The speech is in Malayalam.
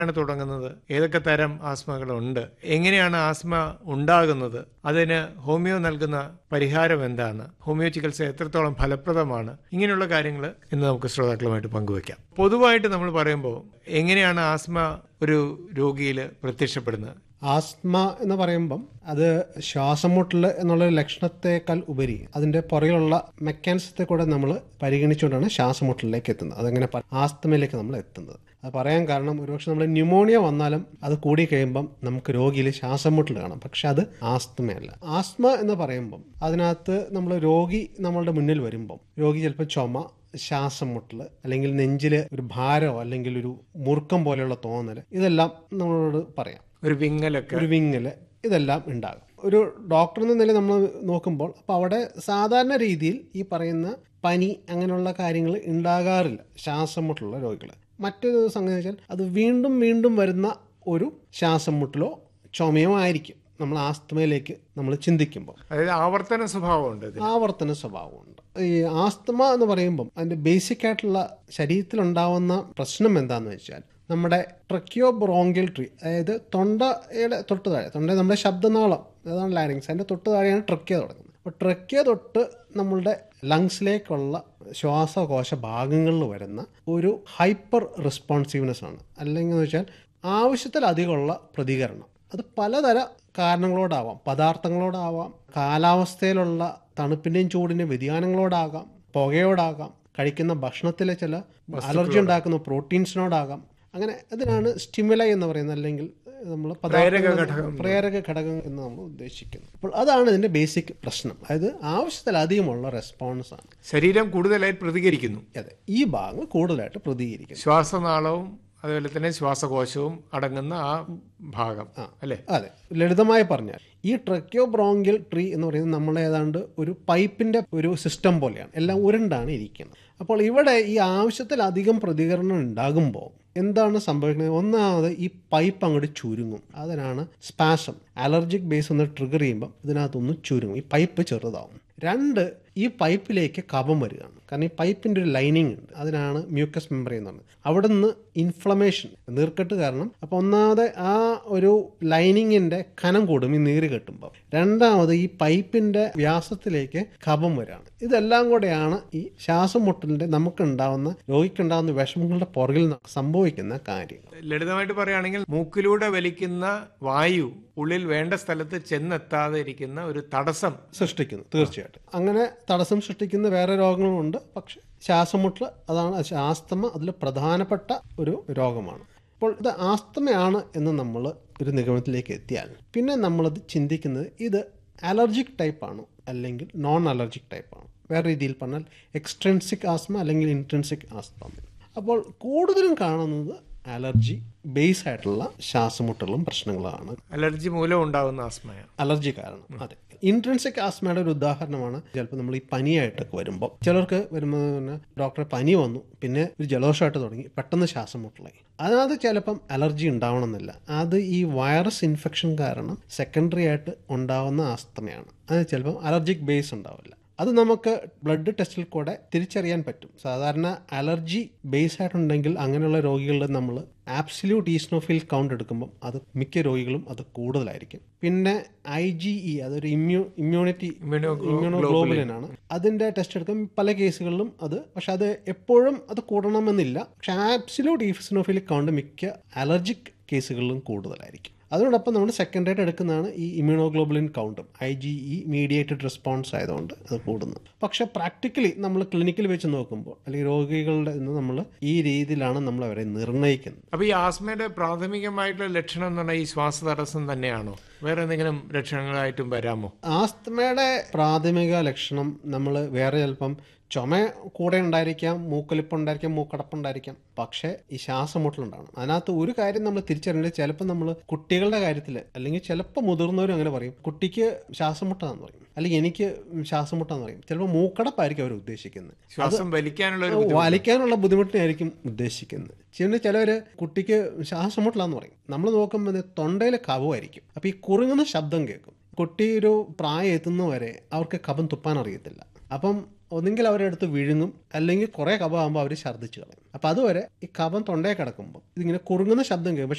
ആണ് തുടങ്ങുന്നത് ഏതൊക്കെ തരം ആസ്മകളുണ്ട് എങ്ങനെയാണ് ആസ്മ ഉണ്ടാകുന്നത് അതിന് ഹോമിയോ നൽകുന്ന പരിഹാരം എന്താണ് ഹോമിയോ ചികിത്സ എത്രത്തോളം ഫലപ്രദമാണ് ഇങ്ങനെയുള്ള കാര്യങ്ങൾ ഇന്ന് നമുക്ക് ശ്രോതാക്കളുമായിട്ട് പങ്കുവയ്ക്കാം പൊതുവായിട്ട് നമ്മൾ പറയുമ്പോൾ എങ്ങനെയാണ് ആസ്മ ഒരു രോഗിയിൽ പ്രത്യക്ഷപ്പെടുന്നത് ആസ്മ എന്ന് പറയുമ്പം അത് ശ്വാസം മുട്ടൽ എന്നുള്ള ലക്ഷണത്തെക്കാൾ ഉപരി അതിന്റെ പുറകിലുള്ള മെക്കാനിസത്തെ കൂടെ നമ്മൾ പരിഗണിച്ചുകൊണ്ടാണ് ശ്വാസം മുട്ടലിലേക്ക് എത്തുന്നത് അതങ്ങനെ പ- ആസ്തമയിലേക്ക് നമ്മൾ എത്തുന്നത് അത് പറയാൻ കാരണം ഒരുപക്ഷെ നമ്മൾ ന്യൂമോണിയ വന്നാലും അത് കൂടി കഴിയുമ്പം നമുക്ക് രോഗിയിൽ ശ്വാസം മുട്ടൽ കാണാം പക്ഷെ അത് ആസ്തമയല്ല ആസ്മ എന്ന് പറയുമ്പം അതിനകത്ത് നമ്മൾ രോഗി നമ്മളുടെ മുന്നിൽ വരുമ്പം രോഗി ചിലപ്പോൾ ചുമ ശ്വാസം മുട്ടൽ അല്ലെങ്കിൽ നെഞ്ചിൽ ഒരു ഭാരമോ അല്ലെങ്കിൽ ഒരു മുറുക്കം പോലെയുള്ള തോന്നൽ ഇതെല്ലാം നമ്മളോട് പറയാം ഒരു വിങ്ങലൊക്കെ ഒരു വിങ്ങല് ഇതെല്ലാം ഉണ്ടാകും ഒരു ഡോക്ടർ എന്ന നിലയിൽ നമ്മൾ നോക്കുമ്പോൾ അപ്പോൾ അവിടെ സാധാരണ രീതിയിൽ ഈ പറയുന്ന പനി അങ്ങനെയുള്ള കാര്യങ്ങൾ ഉണ്ടാകാറില്ല ശ്വാസം മുട്ടലുള്ള രോഗികൾ മറ്റൊരു സംഗതി വെച്ചാൽ അത് വീണ്ടും വീണ്ടും വരുന്ന ഒരു ശ്വാസം മുട്ടലോ ചുമയോ ആയിരിക്കും നമ്മൾ ആസ്തമയിലേക്ക് നമ്മൾ ചിന്തിക്കുമ്പോൾ അതായത് ആവർത്തന സ്വഭാവമുണ്ട് ഇതിന് ആവർത്തന സ്വഭാവമുണ്ട് ഈ ആസ്തമ എന്ന് പറയുമ്പം അതിന്റെ ബേസിക് ആയിട്ടുള്ള ശരീരത്തിലുണ്ടാവുന്ന പ്രശ്നം എന്താന്ന് വെച്ചാൽ നമ്മുടെ ട്രക്കിയോ ബ്രോങ്കിൽ ട്രീ അതായത് തൊണ്ടയുടെ തൊട്ട് താഴെ തൊണ്ട നമ്മുടെ ശബ്ദനാളം അതാണ് ലാരിങ്സ് അതിന്റെ തൊട്ട് താഴെയാണ് ട്രക്കിയ തുടങ്ങുന്നത് അപ്പോൾ ട്രക്കിയ തൊട്ട് നമ്മളുടെ ലങ്സിലേക്കുള്ള ശ്വാസകോശ ഭാഗങ്ങളിൽ വരുന്ന ഒരു ഹൈപ്പർ റെസ്പോൺസീവ്നെസ് ആണ് അല്ലെങ്കിൽ എന്ന് വെച്ചാൽ ആവശ്യത്തിലധികമുള്ള പ്രതികരണം അത് പലതര കാരണങ്ങളോടാവാം പദാർത്ഥങ്ങളോടാവാം കാലാവസ്ഥയിലുള്ള തണുപ്പിൻ്റെയും ചൂടിൻ്റെയും വ്യതിയാനങ്ങളോടാകാം പുകയോടാകാം കഴിക്കുന്ന ഭക്ഷണത്തിലെ ചില അലർജി ഉണ്ടാക്കുന്ന പ്രോട്ടീൻസിനോടാകാം അങ്ങനെ അതിനാണ് സ്റ്റിമുലൈ എന്ന് പറയുന്നത് അല്ലെങ്കിൽ നമ്മൾ പ്രേരക ഘടകം എന്ന് നമ്മൾ ഉദ്ദേശിക്കുന്നത് അപ്പോൾ അതാണ് ഇതിന്റെ ബേസിക് പ്രശ്നം അതായത് ആവശ്യത്തിലധികമുള്ള റെസ്പോൺസ് ആണ് ശരീരം കൂടുതലായി പ്രതികരിക്കുന്നു അതെ ഈ ഭാഗം കൂടുതലായിട്ട് പ്രതികരിക്കുന്നത് ശ്വാസനാളവും അതുപോലെ തന്നെ ശ്വാസകോശവും അടങ്ങുന്ന ആ ഭാഗം അല്ലെ അതെ ലളിതമായി പറഞ്ഞാൽ ഈ ട്രക്യോ ബ്രോങ്കിൽ ട്രീ എന്ന് പറയുന്നത് നമ്മൾ ഏതാണ്ട് ഒരു പൈപ്പിന്റെ ഒരു സിസ്റ്റം പോലെയാണ് എല്ലാം ഉരുണ്ടാണ് ഇരിക്കുന്നത് അപ്പോൾ ഇവിടെ ഈ ആവശ്യത്തിലധികം പ്രതികരണം ഉണ്ടാകുമ്പോൾ എന്താണ് സംഭവിക്കുന്നത് ഒന്നാമത് ഈ പൈപ്പ് അങ്ങോട്ട് ചുരുങ്ങും അതിനാണ് സ്പാസം അലർജിക് ബേസ് ഒന്ന് ട്രിഗർ ചെയ്യുമ്പോൾ ഇതിനകത്തൊന്ന് ചുരുങ്ങും ഈ പൈപ്പ് ചെറുതാവും രണ്ട് ഈ പൈപ്പിലേക്ക് കഫം വരികയാണ് കാരണം ഈ പൈപ്പിൻ്റെ ഒരു ലൈനിങ് ഉണ്ട് അതിനാണ് മ്യൂക്കസ് മെമ്പറി എന്ന് പറയുന്നത് അവിടെ നിന്ന് ഇൻഫ്ലമേഷൻ നീർക്കെട്ട് കാരണം അപ്പോൾ ഒന്നാമത് ആ ഒരു ലൈനിങ്ങിൻ്റെ കനം കൂടും ഈ നീര് കെട്ടുമ്പോൾ രണ്ടാമത് ഈ പൈപ്പിൻ്റെ വ്യാസത്തിലേക്ക് കഫം വരികയാണ് ഇതെല്ലാം കൂടെയാണ് ഈ ശ്വാസം മുട്ടലിൻ്റെ നമുക്കുണ്ടാവുന്ന രോഗിക്കുണ്ടാവുന്ന വിഷമങ്ങളുടെ പുറകിൽ സംഭവിക്കുന്ന കാര്യം ലളിതമായിട്ട് പറയുകയാണെങ്കിൽ മൂക്കിലൂടെ വലിക്കുന്ന വായു ഉള്ളിൽ വേണ്ട സ്ഥലത്ത് ചെന്നെത്താതെ ഇരിക്കുന്ന ഒരു തടസ്സം സൃഷ്ടിക്കുന്നു തീർച്ചയായിട്ടും അങ്ങനെ തടസ്സം സൃഷ്ടിക്കുന്ന വേറെ രോഗങ്ങളുമുണ്ട് പക്ഷെ ശ്വാസമുട്ടൽ അതാണ് ആസ്തമ അതിൽ പ്രധാനപ്പെട്ട ഒരു രോഗമാണ് അപ്പോൾ ഇത് ആസ്തമയാണ് എന്ന് നമ്മൾ ഒരു നിഗമനത്തിലേക്ക് എത്തിയാൽ പിന്നെ നമ്മളത് ചിന്തിക്കുന്നത് ഇത് അലർജിക് ടൈപ്പാണോ അല്ലെങ്കിൽ നോൺ അലർജിക് ടൈപ്പാണോ വേറെ രീതിയിൽ പറഞ്ഞാൽ എക്സ്ട്രെൻസിക് ആസ്മ അല്ലെങ്കിൽ ഇൻട്രൻസിക് ആസ്തമ അപ്പോൾ കൂടുതലും കാണുന്നത് അലർജി ബേസ് ആയിട്ടുള്ള ശ്വാസമുട്ടലും പ്രശ്നങ്ങളാണ് അലർജി മൂലം ഉണ്ടാകുന്ന ആസ്മയാണ് അലർജി കാരണം അതെ ഇൻട്രൻസിക് ആസ്മയുടെ ഒരു ഉദാഹരണമാണ് ചിലപ്പോൾ നമ്മൾ ഈ പനിയായിട്ടൊക്കെ വരുമ്പോൾ ചിലർക്ക് വരുമ്പോൾ തന്നെ ഡോക്ടറെ പനി വന്നു പിന്നെ ഒരു ജലദോഷമായിട്ട് തുടങ്ങി പെട്ടെന്ന് ശ്വാസം മുട്ടലായി അതിനകത്ത് ചിലപ്പം അലർജി ഉണ്ടാവണമെന്നില്ല അത് ഈ വൈറസ് ഇൻഫെക്ഷൻ കാരണം സെക്കൻഡറി ആയിട്ട് ഉണ്ടാവുന്ന ആസ്തമയാണ് അത് ചിലപ്പം അലർജിക് ബേസ് ഉണ്ടാവില്ല അത് നമുക്ക് ബ്ലഡ് ടെസ്റ്റിൽ കൂടെ തിരിച്ചറിയാൻ പറ്റും സാധാരണ അലർജി ബേസ് ആയിട്ടുണ്ടെങ്കിൽ അങ്ങനെയുള്ള രോഗികളിൽ നമ്മൾ ആബ്സല്യൂട്ട് ഈസ്നോഫിൽ കൗണ്ട് എടുക്കുമ്പോൾ അത് മിക്ക രോഗികളും അത് കൂടുതലായിരിക്കും പിന്നെ ഐ ജി ഇ അതൊരു ഇമ്മ്യൂ ഇമ്മ്യൂണിറ്റി ഇമ്മ്യൂണോഗ്ലോബുലിൻ ആണ് അതിന്റെ ടെസ്റ്റ് എടുക്കും പല കേസുകളിലും അത് പക്ഷെ അത് എപ്പോഴും അത് കൂടണമെന്നില്ല പക്ഷെ ആബ്സല്യൂട്ട് ഈസ്നോഫിൽ കൗണ്ട് മിക്ക അലർജിക് കേസുകളിലും കൂടുതലായിരിക്കും അതിനോടൊപ്പം നമ്മൾ സെക്കൻഡ് ആയിട്ട് എടുക്കുന്നതാണ് ഈ ഇമ്മ്യൂണോഗ്ലോബുലിൻ കൗണ്ടും I G E mediated response ആയതുകൊണ്ട് അത് കൂടുന്നു പക്ഷെ പ്രാക്ടിക്കലി നമ്മൾ ക്ലിനിക്കിൽ വെച്ച് നോക്കുമ്പോൾ അല്ലെങ്കിൽ രോഗികളുടെ നിന്ന് നമ്മൾ ഈ രീതിയിലാണ് നമ്മൾ അവരെ നിർണ്ണയിക്കുന്നത് അപ്പൊ ഈ ആസ്മയുടെ പ്രാഥമികമായിട്ടുള്ള ലക്ഷണം എന്ന് പറഞ്ഞാൽ ഈ ശ്വാസതടസ്സം തന്നെയാണോ വേറെ എന്തെങ്കിലും ലക്ഷണങ്ങളായിട്ടും വരാമോ ആസ്തമയുടെ പ്രാഥമിക ലക്ഷണം നമ്മൾ വേറെ ചിലപ്പം ചുമ കൂടെ ഉണ്ടായിരിക്കാം മൂക്കൊലിപ്പുണ്ടായിരിക്കാം മൂക്കടപ്പുണ്ടായിരിക്കാം പക്ഷേ ഈ ശ്വാസമുട്ടലുണ്ടാവണം അതിനകത്ത് ഒരു കാര്യം നമ്മൾ തിരിച്ചറിയേണ്ടത് ചിലപ്പോൾ നമ്മൾ കുട്ടികളുടെ കാര്യത്തിൽ അല്ലെങ്കിൽ ചിലപ്പോൾ മുതിർന്നവരും അങ്ങനെ പറയും കുട്ടിക്ക് ശ്വാസമുട്ടാന്ന് പറയും അല്ലെങ്കിൽ എനിക്ക് ശ്വാസമുട്ടാന്ന് പറയും ചിലപ്പോൾ മൂക്കടപ്പായിരിക്കും അവർ ഉദ്ദേശിക്കുന്നത് ശ്വാസം വലിക്കാനുള്ള ഒരു വലിക്കാനുള്ള ബുദ്ധിമുട്ടിനായിരിക്കും ഉദ്ദേശിക്കുന്നത് ചില ചിലവർ കുട്ടിക്ക് ശ്വാസമുട്ടലാന്ന് പറയും നമ്മൾ നോക്കുമ്പോൾ തൊണ്ടയിലെ കവുമായിരിക്കും അപ്പോൾ ഈ കുറുങ്ങുന്ന ശബ്ദം കേൾക്കും കുട്ടി ഒരു പ്രായം എത്തുന്നവരെ അവർക്ക് കഫം തുപ്പാൻ അറിയത്തില്ല അപ്പം ഒന്നുകിൽ അവരെടുത്ത് വിഴുങ്ങും അല്ലെങ്കിൽ കുറേ കഫമാകുമ്പോൾ അവർ ഛർദ്ദിച്ച് കളയും അപ്പോൾ അതുവരെ ഈ കഫം തൊണ്ടയിൽ കിടക്കുമ്പോൾ ഇതിങ്ങനെ കുറുങ്ങുന്ന ശബ്ദം കേൾക്കും പക്ഷെ